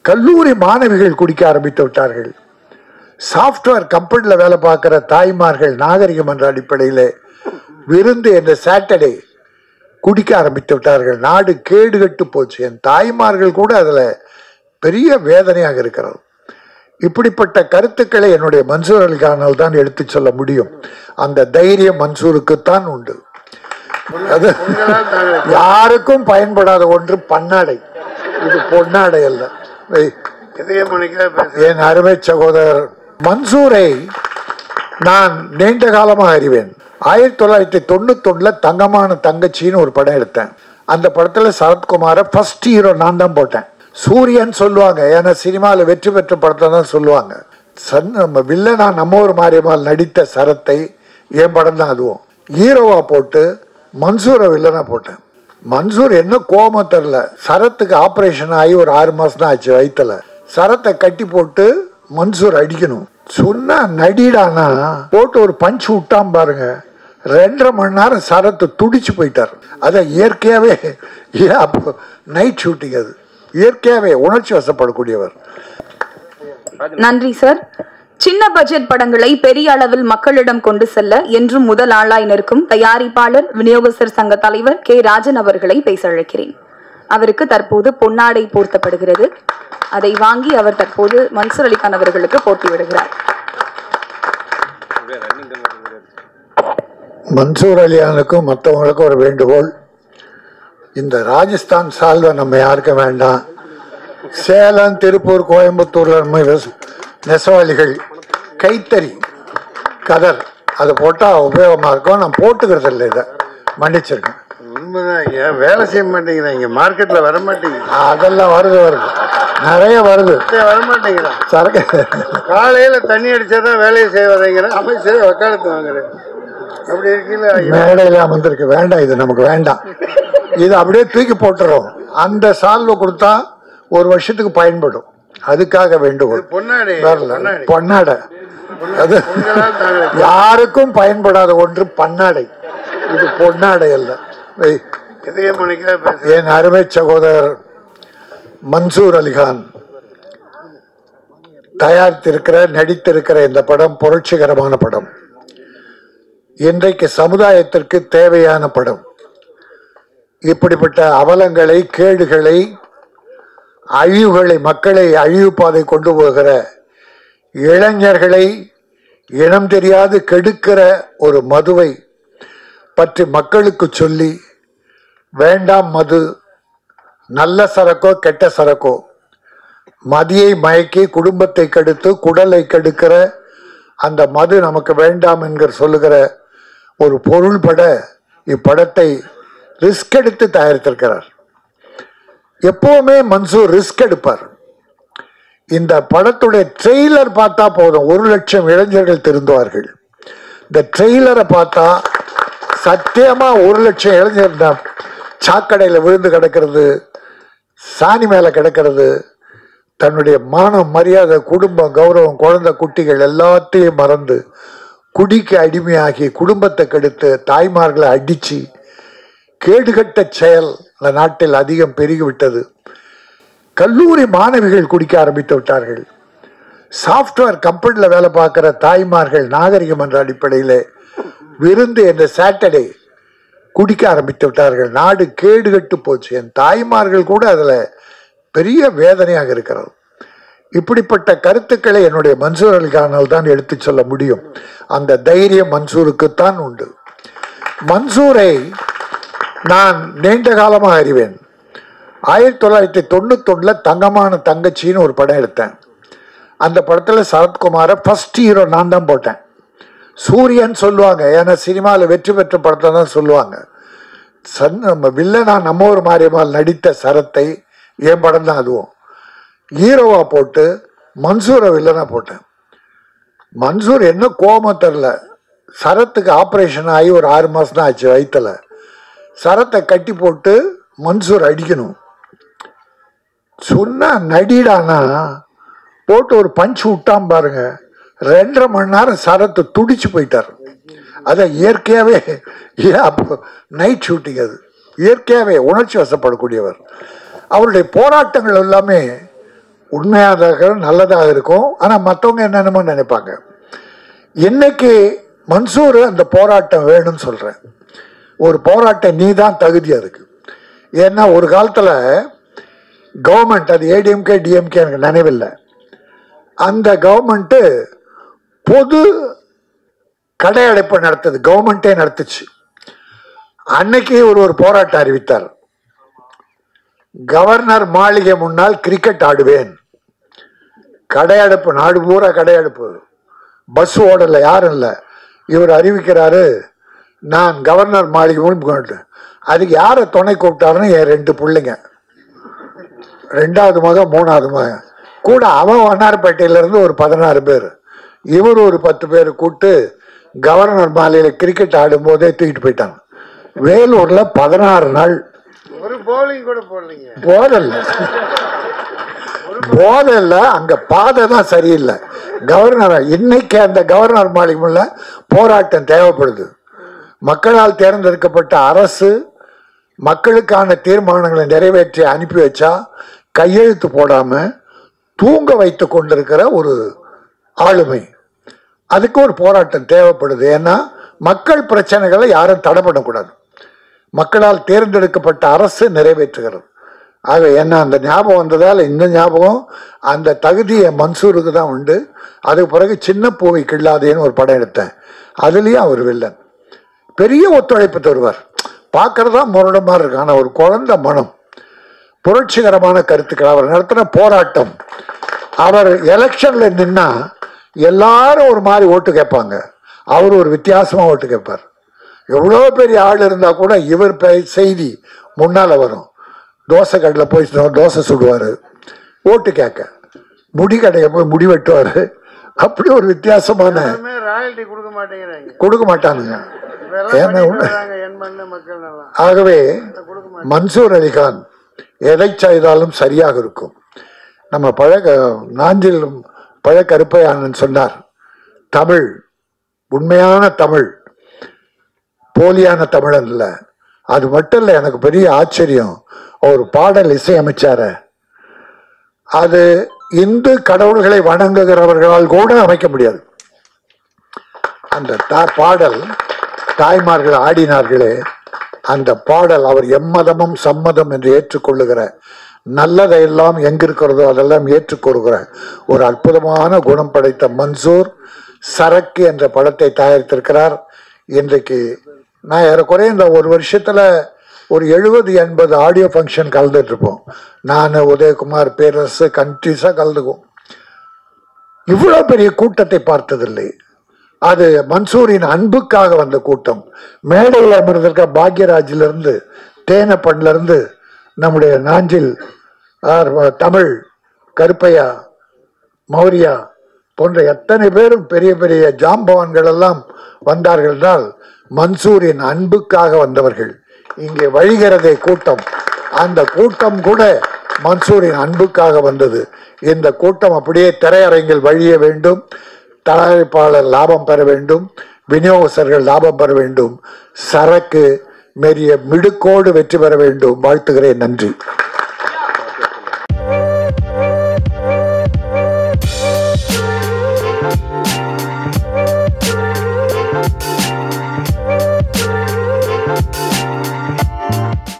கல்லூரி மாணவிகள் குடிக்க ஆரம்பித்து விட்டார்கள் சாஃப்ட்வேர் கம்பெனியில் வேலை பார்க்குற தாய்மார்கள் நாகரிகம் என்ற அடிப்படையில் விருந்து என்ற சாட்டர்டே குடிக்க ஆரம்பித்து விட்டார்கள் நாடு கேடுகட்டு போச்சு என் தாய்மார்கள் கூட அதில் பெரிய வேதனையாக இருக்கிறது இப்படிப்பட்ட கருத்துக்களை என்னுடைய மன்சூர் அலிகானால் தான் எடுத்துச் சொல்ல முடியும் அந்த தைரியம் மன்சூருக்குத்தான் உண்டு அது யாருக்கும் பயன்படாத ஒன்று பன்னாடை இது பொன்னாடை அல்ல வை. இதயமணிக்காக பேச என் அருமை சகோதரர் மன்சூரை நான் நீண்ட காலமாக அறிவேன் ஆயிரத்தி தொள்ளாயிரத்தி தொண்ணூத்தொன்னுல தங்கமான தங்கச்சின்னு ஒரு படம் எடுத்தேன் அந்த படத்துல சரத்குமாரை ஃபர்ஸ்ட் ஹீரோ நான் தான் போட்டேன் சூரியன் சொல்லுவாங்க ஏன்னா சினிமாவில் வெற்றி பெற்ற படத்தை தான் சொல்லுவாங்க சன் நம்ம வில்லனா நம்ம ஒரு மாரியம்மாள் நடித்த சரத்தை என் படம் தான் அதுவும் ஹீரோவா போட்டு மன்சூரை வில்லனா போட்டேன் மன்சூர் என்ன கோபம் தெரில சரத்துக்கு ஆபரேஷன் ஆகி ஒரு ஆறு மாசம் தான் ஆச்சு வயித்துல சரத்தை கட்டி போட்டு மன்சூர் அடிக்கணும் சொன்னா நடிடானா போட்டு ஒரு பஞ்ச் விட்டான் பாருங்க ரெண்டரை மணி நேரம் சரத்து துடிச்சு போயிட்டார் அதை இயற்கையாவே ஏன் அப்போ நைட் ஷூட்டிங் அது இயற்கையாவே உணர்ச்சி வசப்படக்கூடியவர் நன்றி சார் சின்ன பட்ஜெட் படங்களை பெரிய அளவில் மக்களிடம் கொண்டு செல்ல என்றும் முதல் ஆளாய் நிற்கும் தயாரிப்பாளர் விநியோகஸ்தர் சங்க தலைவர் கே ராஜன் அவர்களை பேச அழைக்கிறேன் அவருக்கு தற்போது பொன்னாடை போர்த்தப்படுகிறது அதை வாங்கி அவர் தற்போது மன்சூர் அலிகான் அவர்களுக்கு போட்டி விடுகிறார் மன்சூர் அலியானுக்கும் மற்றவங்களுக்கும் ஒரு வேண்டுகோள் இந்த ராஜஸ்தான் சால்வை நம்ம யாருக்கும் வேண்டாம் சேலம் திருப்பூர் கோயம்புத்தூர்ல நம்ம விவச- நெசவாளிகள் கைத்தறி கதர் அது போட்டால் உபயோகமாக இருக்கும் நான் போட்டுக்கிறது இல்லை இதை மன்னிச்சிருக்கேன் உண்மைதான் ஐயா வேலை செய்ய மாட்டேங்கிறாங்க மார்க்கெட்ல வர மாட்டேங்குது அதெல்லாம் வருது வருது நிறைய வருது வர மாட்டேங்கிறான் சரக்கு காலையில தண்ணி அடிச்சாதான் வேலையை செய்ய வரேங்கிறேன் அப்ப சரி வக்காலத்து வாங்குறேன் அப்படி இருக்கீங்களா ஐயா மேடையில் அமர்ந்திருக்கு வேண்டாம் இது நமக்கு வேண்டாம் இது அப்படியே தூக்கி போட்டுறோம் அந்த சால்வை கொடுத்தா ஒரு வருஷத்துக்கு பயன்படும் அதுக்காக வேண்டுகோள் பொன்னாடி வரல பொன்னாடி பொன்னாடை அது உங்களால் தாங்க யாருக்கும் பயன்படாத ஒன்று பன்னாடை இது பொன்னாடை அல்ல வை. இதயமணிக்காக பேச என் அருமை சகோதரர் மன்சூர் அலிகான் தயாரித்திருக்கிற நடித்திருக்கிற இந்த படம் புரட்சிகரமான படம் இன்றைக்கு சமுதாயத்திற்கு தேவையான படம் இப்படிப்பட்ட அவலங்களை கேடுகளை அழிவுகளை மக்களை அழிவு பாதை கொண்டு போகிற இளைஞர்களை இனம் தெரியாது கெடுக்கிற ஒரு மதுவை பற்றி மக்களுக்கு சொல்லி வேண்டாம் மது நல்ல சரக்கோ கெட்ட சரக்கோ மதியை மயக்கி குடும்பத்தை கெடுத்து குடலை கெடுக்கிற அந்த மது நமக்கு வேண்டாம் என்கிற சொல்லுகிற ஒரு பொருள்பட இப்படத்தை ரிஸ்க் எடுத்து தயாரித்திருக்கிறார் எப்பவுமே மன்சூர் ரிஸ்க் எடுப்பார் இந்த படத்துடைய ட்ரெய்லர் பார்த்தா போதும் ஒரு லட்சம் இளைஞர்கள் திருந்துவார்கள் இந்த ட்ரெய்லரை பார்த்தா சத்தியமா ஒரு லட்சம் இளைஞர் தான் சாக்கடையில் விழுந்து கிடக்கிறது சாணி மேலே கிடக்கிறது தன்னுடைய மானம் மரியாதை குடும்பம் கௌரவம் குழந்தை குட்டிகள் எல்லாத்தையும் மறந்து குடிக்கு அடிமையாகி குடும்பத்தை கெடுத்து தாய்மார்களை அடிச்சு கேடுகட்ட செயல் இந்த நாட்டில் அதிகம் பெருகிவிட்டது கல்லூரி மாணவிகள் குடிக்க ஆரம்பித்து விட்டார்கள் சாஃப்ட்வேர் கம்பெனியில் வேலை பார்க்குற தாய்மார்கள் நாகரிகம் என்ற அடிப்படையில் விருந்து என்ற சாட்டர்டே குடிக்க ஆரம்பித்து விட்டார்கள் நாடு கேடுகட்டு போச்சு என் தாய்மார்கள் கூட அதில் பெரிய வேதனையாக இருக்கிறது இப்படிப்பட்ட கருத்துக்களை என்னுடைய மன்சூர் அலிகானால் தான் எடுத்துச் சொல்ல முடியும் அந்த தைரியம் மன்சூருக்குத்தான் உண்டு மன்சூரை நான் நீண்ட காலமாக அறிவேன் ஆயிரத்தி தொள்ளாயிரத்தி தொண்ணூத்தொன்னுல தங்கமான தங்கச்சின்னு ஒரு படம் எடுத்தேன் அந்த படத்தில் சரத்குமாரை ஃபர்ஸ்ட் ஹீரோ நான் தான் போட்டேன் சூரியன் சொல்லுவாங்க ஏன்னா சினிமாவில் வெற்றி பெற்ற படத்தை தான் சொல்லுவாங்க சன் நம்ம வில்லனா நம்ம ஒரு மாரியம்மாள் நடித்த சரத்தை என் படம் தான் அதுவும் ஹீரோவா போட்டு மன்சூரை வில்லனா போட்டேன் மன்சூர் என்ன கோபம் தெரில சரத்துக்கு ஆப்ரேஷன் ஆகி ஒரு ஆறு மாதம் தான் ஆச்சு வயித்துல சரத்தை கட்டி போட்டு மன்சூர் அடிக்கணும் சொன்னா நடிடானா போட்டு ஒரு பஞ்ச் விட்டான் பாருங்க ரெண்டரை மணி நேரம் சரத்து துடிச்சு போயிட்டார் அதை இயற்கையாவே ஏன் அப்போ நைட் ஷூட்டிங் அது இயற்கையாவே உணர்ச்சி வசப்படக்கூடியவர் அவருடைய போராட்டங்கள் எல்லாமே உண்மையாக இருக்கும் நல்லதாக இருக்கும் ஆனால் மற்றவங்க என்னென்னமோ நினைப்பாங்க இன்னைக்கு மன்சூர் அந்த போராட்டம் வேணும்னு சொல்கிறேன் ஒரு போராட்டம் நீ தான் தகுதி அதுக்கு ஏன்னா ஒரு காலத்தில் கவர்மெண்ட் அது ஏடிஎம்கே டிஎம்கே எனக்கு நினைவில்லை அந்த கவர்மெண்ட்டு பொது கடையடைப்பு நடத்துது கவர்மெண்ட்டே நடத்துச்சு அன்னைக்கு ஒரு ஒரு போராட்டம் அறிவித்தார் கவர்னர் மாளிகை முன்னால் கிரிக்கெட் ஆடுவேன் கடையடைப்பு நாடு பூரா கடையடைப்பு பஸ் ஓடல யாரும் இல்லை இவர் அறிவிக்கிறாரு நான் கவர்னர் மாளிகை முன் போயிட்டு அதுக்கு யாரை துணை கூப்பிட்டாருன்னு என் ரெண்டு பிள்ளைங்க ரெண்டாவது மகன் மூணாவது மகன் கூட அவன் வண்ணாரப்பேட்டையில இருந்து ஒரு பதினாறு பேர் இவர் ஒரு பத்து பேர் கூப்பிட்டு கவர்னர் மாலையில கிரிக்கெட் ஆடும்போதே தூக்கிட்டு போயிட்டாங்க வேலூர்ல பதினாறு நாள் ஒரு போலிங் கூட போடலீங்க போதல்ல போதல்ல அங்க பாதை தான் சரியில்லை கவர்னர் இன்னைக்கு அந்த கவர்னர் மாளிகைக்குள்ள போராட்டம் தேவைப்படுது மக்களால் தேர்ந்தெடுக்கப்பட்ட அரசு மக்களுக்கான தீர்மானங்களை நிறைவேற்றி அனுப்பி வச்சா கையெழுத்து போடாம தூங்க வைத்து கொண்டிருக்கிற ஒரு ஆளுமை அதுக்கு ஒரு போராட்டம் தேவைப்படுது ஏன்னா மக்கள் பிரச்சனைகளை யாரும் தடை பண்ணக்கூடாது மக்களால் தேர்ந்தெடுக்கப்பட்ட அரசு நிறைவேற்றுகிறது ஆக என்ன அந்த ஞாபகம் வந்ததால் இந்த ஞாபகம் அந்த தகுதி என் மன்சூருக்கு தான் உண்டு அதுக்கு பிறகு சின்ன பூவை கிள்ளாதேன்னு ஒரு படம் எடுத்தேன் அதுலேயும் அவர் வில்லன் பெரிய ஒத்துழைப்பு தருவார் பார்க்கறதா முரட மாதிரி இருக்கு ஆனால் ஒரு குழந்தை மனம் புரட்சிகரமான கருத்துக்கள் அவர் நடத்தின போராட்டம் அவர் எலெக்ஷன்ல நின்னா எல்லாரும் ஒரு மாதிரி ஓட்டு கேட்பாங்க அவர் ஒரு வித்தியாசமா ஓட்டு கேட்பார் எவ்வளோ பெரிய ஆள் இருந்தா கூட இவர் பெ- செய்தி முன்னால வரும் தோசை கடையில் போய் தோ- தோசை சுடுவார் ஓட்டு கேட்க முடி கடையை போய் முடி வெட்டுவார் அப்படி ஒரு வித்தியாசமான யாருமே ராயல்டி கொடுக்க மாட்டேங்கிறாங்க கொடுக்க மாட்டானுங்க இப்ப எல்லாம் ஏன்னா பண்ணிட்டு உண்மை. வராங்க என் மண்ணு மக்கள் நல்லா ஆகவே கொடுக்க மாட்டாங்க மன்சூர் அலிகான் எதை செய்தாலும் சரியாக இருக்கும் நம்ம பழக நாஞ்சில் பழ கருப்பையானன் சொன்னார் தமிழ் உண்மையான தமிழ் போலியான தமிழன் இல்லை அது மட்டும் இல்லை எனக்கு பெரிய ஆச்சரியம் ஒரு பாடல் இசையமைச்சார அது இந்து கடவுள்களை வணங்குகிறவர்களால் கூட அமைக்க முடியாது அந்த தா- பாடல் தாய்மார்கள் ஆடினார்களே அந்த பாடல் அவர் எம்மதமும் சம்மதம் என்று ஏற்றுக்கொள்ளுகிற நல்லதையெல்லாம் எங்க இருக்கிறதோ அதெல்லாம் ஏற்றுக்கொள்கிற ஒரு அற்புதமான குணம் படைத்த மன்சூர் சரக்கு என்ற படத்தை தயாரித்திருக்கிறார் இன்றைக்கு நான் ஏறக்குறைய இந்த ஒரு வருஷத்துல ஒரு எழுபது எண்பது ஆடியோ ஃபங்க்ஷன் கலந்துட்டு இருப்போம் நான் உதயகுமார் பேரரசு கண்டினியூஸாக கலந்துக்குவோம் இவ்வளவு பெரிய கூட்டத்தை பார்த்ததில்லை அது மன்சூரின் அன்புக்காக வந்த கூட்டம் மேடையில் அமர்ந்திருக்க பாக்யராஜிலிருந்து இருந்து தேனப்பன்ல இருந்து நம்முடைய நாஞ்சில் ஆர் தமிழ் கருப்பையா மௌரியா போன்ற எத்தனை பேரும் பெரிய பெரிய ஜாம்பவான்கள் எல்லாம் வந்தார்கள் என்றால் மன்சூரின் அன்புக்காக வந்தவர்கள் இங்கே வழிகிறதே கூட்டம் அந்த கூட்டம் கூட மன்சூரின் அன்புக்காக வந்தது இந்த கூட்டம் அப்படியே திரையரங்கில் வழிய வேண்டும் தயாரிப்பாளர் லாபம் பெற வேண்டும் விநியோகஸ்தர்கள் லாபம் பெற வேண்டும் சரக்கு மெரிய மிடுக்கோடு வெற்றி பெற வேண்டும் வாழ்த்துகிறேன் நன்றி